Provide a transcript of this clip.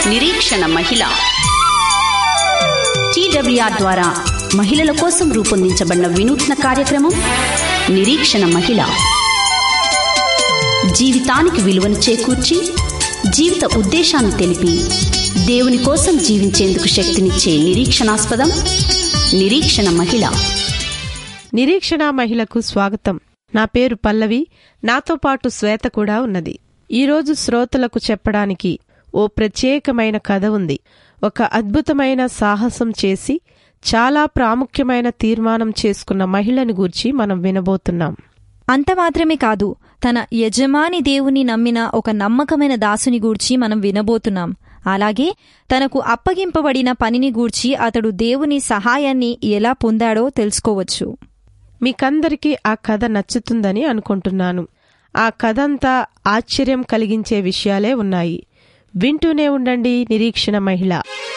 నిరీక్షణ మహిళ టీడబ్ల్యూఆర్ ద్వారా మహిళల కోసం రూపొందించబడిన వినూత్న కార్యక్రమం నిరీక్షణ మహిళ జీవితానికి విలువను చేకూర్చి జీవిత ఉద్దేశాన్ని తెలిపి దేవుని కోసం జీవించేందుకు శక్తినిచ్చే నిరీక్షణాస్పదం నిరీక్షణ మహిళ నిరీక్షణ మహిళకు స్వాగతం నా పేరు పల్లవి నాతో పాటు శ్వేత కూడా ఉన్నది ఈరోజు శ్రోతలకు చెప్పడానికి ఓ ప్రత్యేకమైన కథ ఉంది ఒక అద్భుతమైన సాహసం చేసి చాలా ప్రాముఖ్యమైన తీర్మానం చేసుకున్న మహిళని గూర్చి మనం వినబోతున్నాం అంత మాత్రమే కాదు తన యజమాని దేవుని నమ్మిన ఒక నమ్మకమైన దాసుని గూర్చి మనం వినబోతున్నాం అలాగే తనకు అప్పగింపబడిన పనిని గూర్చి అతడు దేవుని సహాయాన్ని ఎలా పొందాడో తెలుసుకోవచ్చు మీకందరికీ ఆ కథ నచ్చుతుందని అనుకుంటున్నాను ఆ కథంతా ఆశ్చర్యం కలిగించే విషయాలే ఉన్నాయి వింటూనే ఉండండి నిరీక్షణ మహిళ